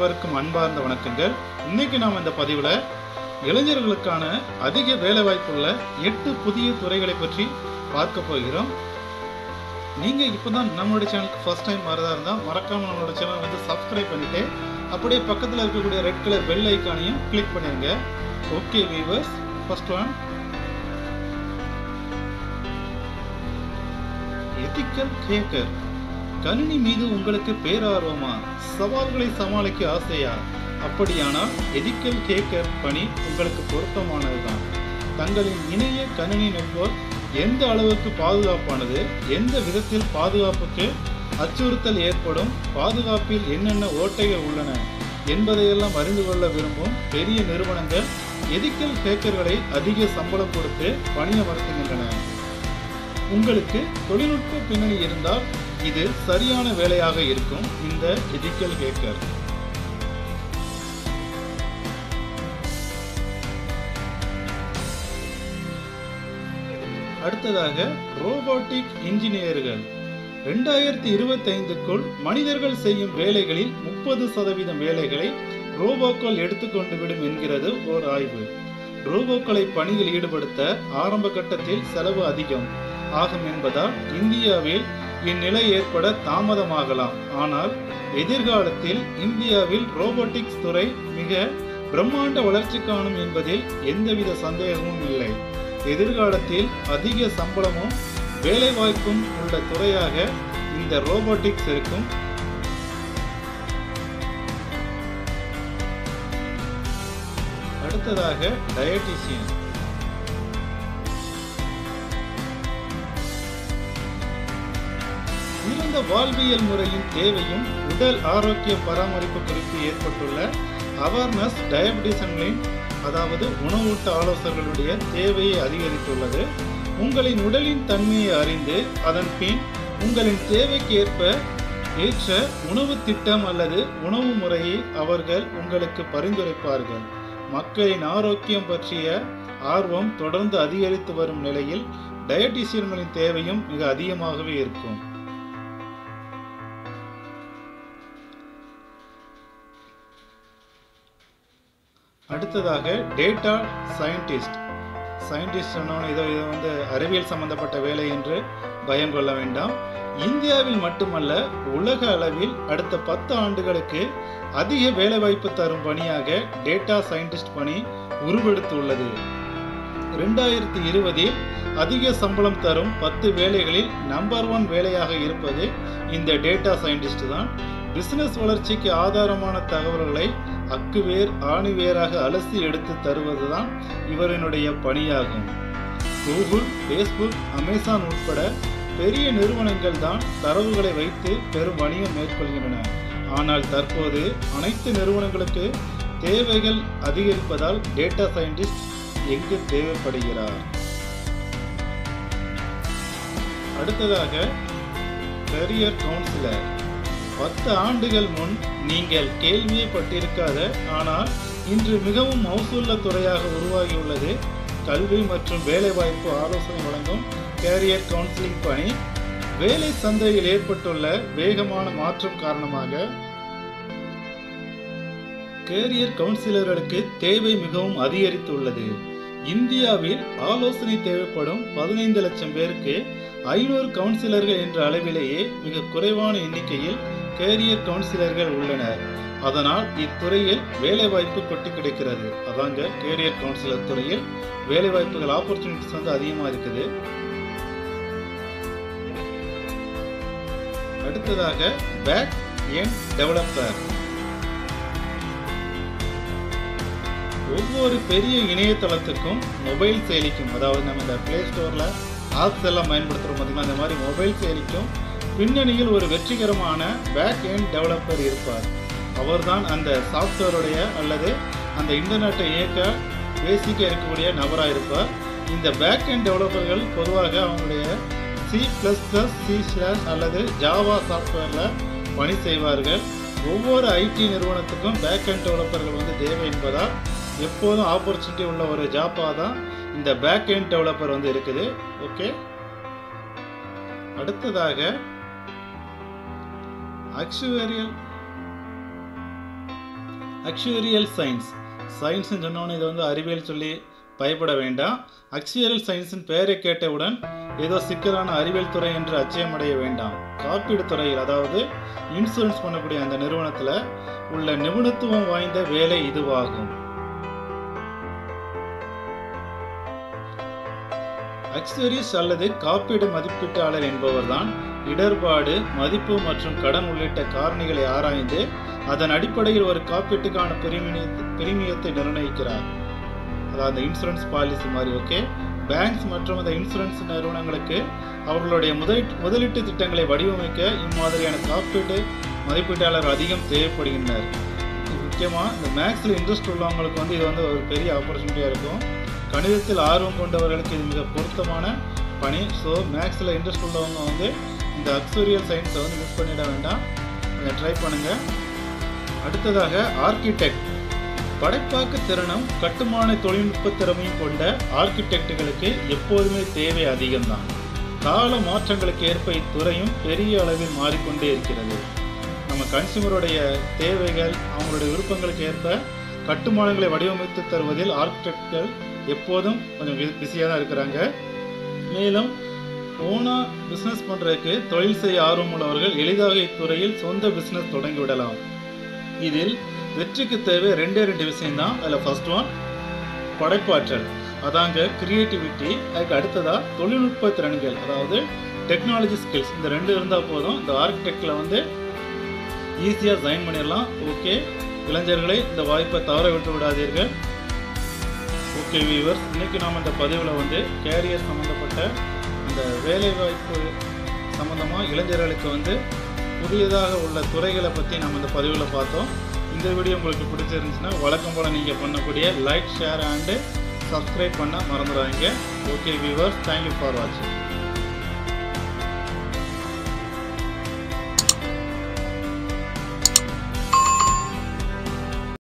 அனைவருக்கும் அன்பார்ந்த வணக்கங்கள் இன்னைக்கு நாம் இந்த பதிவில் இளைஞர்களுக்கான அதிக வேலைவாய்ப்புள்ள எட்டு புதிய துறைகளை பற்றி பார்க்க போகிறோம் நீங்கள் இப்போ தான் நம்மளோட சேனலுக்கு ஃபர்ஸ்ட் டைம் வரதா இருந்தால் மறக்காமல் நம்மளோட சேனல் வந்து சப்ஸ்கிரைப் பண்ணிவிட்டு அப்படியே பக்கத்தில் இருக்கக்கூடிய ரெட் கலர் பெல் ஐக்கானையும் கிளிக் பண்ணிடுங்க okay viewers first one ethical hacker கணினி மீது உங்களுக்கு பேரார்வமா சவால்களை சமாளிக்க ஆசையா அப்படியானால் எதிக்கல் கேக்கர் பணி உங்களுக்கு பொருத்தமானதுதான் தங்களின் இணைய கணினி நெட்வொர்க் எந்த அளவுக்கு பாதுகாப்பானது எந்த விதத்தில் பாதுகாப்புக்கு அச்சுறுத்தல் ஏற்படும் பாதுகாப்பில் என்னென்ன ஓட்டைகள் உள்ளன என்பதையெல்லாம் அறிந்து கொள்ள விரும்பும் பெரிய நிறுவனங்கள் எதிக்கல் ஹேக்கர்களை அதிக சம்பளம் கொடுத்து பணியமர்த்துகின்றன உங்களுக்கு தொழில்நுட்ப பின்னணி இருந்தால் இது சரியான வேலையாக இருக்கும் இந்த எதிக்கல் ஹேக்கர் அடுத்ததாக ரோபோட்டிக் இன்ஜினியர்கள் ரெண்டாயிரத்தி இருபத்தைந்துக்குள் மனிதர்கள் செய்யும் வேலைகளில் முப்பது சதவீதம் வேலைகளை ரோபோக்கள் எடுத்துக்கொண்டு விடும் என்கிறது ஓர் ஆய்வு ரோபோக்களை பணியில் ஈடுபடுத்த ஆரம்ப கட்டத்தில் செலவு அதிகம் ஆகும் என்பதால் இந்தியாவில் இந்நிலை ஏற்பட தாமதமாகலாம் ஆனால் எதிர்காலத்தில் இந்தியாவில் ரோபோட்டிக்ஸ் துறை மிக பிரம்மாண்ட வளர்ச்சி காணும் என்பதில் எந்தவித சந்தேகமும் இல்லை எதிர்காலத்தில் அதிக சம்பளமும் வேலைவாய்ப்பும் உள்ள துறையாக இந்த ரோபோட்டிக்ஸ் இருக்கும் அடுத்ததாக டயட்டிஷியன் சிறந்த வாழ்வியல் முறையின் தேவையும் உடல் ஆரோக்கிய பராமரிப்பு குறித்து ஏற்பட்டுள்ள அவேர்னஸ் டயபிட்டிசன்களின் அதாவது உணவூட்ட ஆலோசகர்களுடைய தேவையை அதிகரித்துள்ளது உங்களின் உடலின் தன்மையை அறிந்து அதன் பின் உங்களின் தேவைக்கு ஏற்ப ஏற்ற உணவு திட்டம் அல்லது உணவு முறையை அவர்கள் உங்களுக்கு பரிந்துரைப்பார்கள் மக்களின் ஆரோக்கியம் பற்றிய ஆர்வம் தொடர்ந்து அதிகரித்து வரும் நிலையில் டயட்டிஷியன்களின் தேவையும் மிக அதிகமாகவே இருக்கும் அடுத்ததாக டேட்டா சயின்டிஸ்ட் சயின்டிஸ்ட் சொன்னோன்னு இதோ இது வந்து அறிவியல் சம்பந்தப்பட்ட வேலை என்று பயம் கொள்ள வேண்டாம் இந்தியாவில் மட்டுமல்ல உலக அளவில் அடுத்த பத்து ஆண்டுகளுக்கு அதிக வேலைவாய்ப்பு தரும் பணியாக டேட்டா சயின்டிஸ்ட் பணி உருவெடுத்துள்ளது ரெண்டாயிரத்தி இருபதில் அதிக சம்பளம் தரும் பத்து வேலைகளில் நம்பர் ஒன் வேலையாக இருப்பது இந்த டேட்டா சயின்டிஸ்ட் தான் பிசினஸ் வளர்ச்சிக்கு ஆதாரமான தகவல்களை அக்குவேர் ஆணிவேராக அலசி எடுத்து தருவதுதான் இவரினுடைய பணியாகும் கூகுள் ஃபேஸ்புக் அமேசான் உட்பட பெரிய நிறுவனங்கள் தான் தரவுகளை வைத்து பெரும் வணிகம் மேற்கொள்கின்றன ஆனால் தற்போது அனைத்து நிறுவனங்களுக்கு தேவைகள் அதிகரிப்பதால் டேட்டா சயின்டிஸ்ட் எங்கு தேவைப்படுகிறார் அடுத்ததாக கரியர் கவுன்சிலர் பத்து ஆண்டுகள் முன் நீங்கள் கேள்வியே பட்டிருக்காத ஆனால் இன்று மிகவும் மௌசூல்ல துறையாக உருவாகியுள்ளது கல்வி மற்றும் வேலைவாய்ப்பு ஆலோசனை வழங்கும் கேரியர் கவுன்சிலிங் பணி வேலை சந்தையில் ஏற்பட்டுள்ள வேகமான மாற்றம் காரணமாக கேரியர் கவுன்சிலர்களுக்கு தேவை மிகவும் அதிகரித்துள்ளது இந்தியாவில் ஆலோசனை தேவைப்படும் பதினைந்து லட்சம் பேருக்கு ஐநூறு கவுன்சிலர்கள் என்ற அளவிலேயே மிக குறைவான எண்ணிக்கையில் கேரியர் கவுன்சிலர்கள் உள்ளனர் அதனால் இத்துறையில் வேலைவாய்ப்பு கொட்டி கிடைக்கிறது அதாங்க கேரியர் கவுன்சிலர் துறையில் வேலைவாய்ப்புகள் ஆப்பர்ச்சுனிட்டிஸ் வந்து அதிகமாக இருக்குது அடுத்ததாக பேக் எண்ட் டெவலப்பர் ஒவ்வொரு பெரிய இணையதளத்துக்கும் மொபைல் செயலிக்கும் அதாவது நம்ம இந்த பிளே ஸ்டோரில் ஆப்ஸ் எல்லாம் பயன்படுத்துகிறோம் பார்த்தீங்கன்னா இந்த மாதிரி மொபைல் செயலிக்கும் பின்னணியில் ஒரு வெற்றிகரமான பேக் எண்ட் டெவலப்பர் இருப்பார் அவர்தான் அந்த சாஃப்ட்வேருடைய அல்லது அந்த இன்டர்நெட்டை இயக்க பேசிக்காக இருக்கக்கூடிய நபராக இருப்பார் இந்த பேக் எண்ட் டெவலப்பர்கள் பொதுவாக அவங்களுடைய C plus plus C slash அல்லது ஜாவா சாஃப்ட்வேரில் பணி செய்வார்கள் ஒவ்வொரு ஐடி நிறுவனத்துக்கும் பேக் எண்ட் டெவலப்பர்கள் வந்து தேவை என்பதால் எப்போதும் ஆப்பர்ச்சுனிட்டி உள்ள ஒரு ஜாப்பாக தான் இந்த பேக் எண்ட் டெவலப்பர் வந்து இருக்குது ஓகே அடுத்ததாக அக்சுவேரியல் அக்சுவரியல் சயின்ஸ் சயின்ஸ்னு சொன்னோன்னு இது வந்து அறிவியல் சொல்லி பயப்பட வேண்டாம் அக்சுவரியல் சயின்ஸின் பெயரை கேட்டவுடன் ஏதோ சிக்கலான அறிவியல் துறை என்று அச்சயமடைய வேண்டாம் காப்பீடு துறையில் அதாவது இன்சூரன்ஸ் பண்ணக்கூடிய அந்த நிறுவனத்தில் உள்ள நிபுணத்துவம் வாய்ந்த வேலை இதுவாகும் அக்சரிஸ் அல்லது காப்பீடு மதிப்பீட்டாளர் என்பவர்தான் இடர்பாடு மதிப்பு மற்றும் கடன் உள்ளிட்ட காரணிகளை ஆராய்ந்து அதன் அடிப்படையில் ஒரு காப்பீட்டுக்கான பிரிமிய பிரிமியத்தை நிர்ணயிக்கிறார் அதாவது இன்சூரன்ஸ் பாலிசி மாதிரி ஓகே பேங்க்ஸ் மற்றும் அந்த இன்சூரன்ஸ் நிறுவனங்களுக்கு அவர்களுடைய முதலீட்டு முதலீட்டு திட்டங்களை வடிவமைக்க இம்மாதிரியான காப்பீட்டு மதிப்பீட்டாளர் அதிகம் தேவைப்படுகின்றனர் முக்கியமாக இந்த மேக்ஸில் இன்ட்ரெஸ்ட் உள்ளவங்களுக்கு வந்து இது வந்து ஒரு பெரிய ஆப்பர்ச்சுனிட்டியாக இருக்கும் கணிதத்தில் ஆர்வம் கொண்டவர்களுக்கு இது மிக பொருத்தமான பணி ஸோ மேக்ஸில் இன்ட்ரெஸ்ட் உள்ளவங்க வந்து இந்த அக்சூரியல் சயின்ஸை வந்து மிஸ் பண்ணிட வேண்டாம் கொஞ்சம் ட்ரை பண்ணுங்கள் அடுத்ததாக ஆர்கிடெக்ட் படைப்பாக்க திறனும் கட்டுமான தொழில்நுட்ப திறமையும் கொண்ட ஆர்கிடெக்டுகளுக்கு எப்போதுமே தேவை அதிகம்தான் கால மாற்றங்களுக்கு ஏற்ப இத்துறையும் பெரிய அளவில் மாறிக்கொண்டே இருக்கிறது நம்ம கன்சியூமருடைய தேவைகள் அவங்களுடைய விருப்பங்களுக்கு ஏற்ப கட்டுமானங்களை வடிவமைத்து தருவதில் ஆர்கிடெக்ட்கள் எப்போதும் கொஞ்சம் பிஸியாக தான் இருக்கிறாங்க மேலும் ஓனாக பிஸ்னஸ் பண்ணுறதுக்கு தொழில் செய்ய ஆர்வம் உள்ளவர்கள் எளிதாக இத்துறையில் சொந்த பிஸ்னஸ் தொடங்கி விடலாம் இதில் வெற்றிக்கு தேவை ரெண்டே ரெண்டு விஷயம்தான் அதில் ஃபர்ஸ்ட் ஒன் படைப்பாற்றல் அதாங்க கிரியேட்டிவிட்டி அதுக்கு அடுத்ததாக தொழில்நுட்ப திறன்கள் அதாவது டெக்னாலஜி ஸ்கில்ஸ் இந்த ரெண்டு இருந்தால் போதும் இந்த ஆர்கிடெக்டில் வந்து ஈஸியாக ஜாயின் பண்ணிடலாம் ஓகே இளைஞர்களை இந்த வாய்ப்பை தவற விட்டு விடாதீர்கள் ஓகே வீவர்ஸ் இன்றைக்கி நாம் இந்த பதிவில் வந்து கேரியர் சம்மந்தப்பட்ட அந்த வேலைவாய்ப்பு சம்மந்தமாக இளைஞர்களுக்கு வந்து புதியதாக உள்ள துறைகளை பற்றி நம்ம இந்த பதிவில் பார்த்தோம் இந்த வீடியோ உங்களுக்கு பிடிச்சிருந்துச்சுன்னா வழக்கம் போல் நீங்கள் பண்ணக்கூடிய லைக் ஷேர் அண்டு சப்ஸ்கிரைப் பண்ண மறந்துடாதீங்க ஓகே வியூவர்ஸ் தேங்க்யூ ஃபார் வாட்சிங்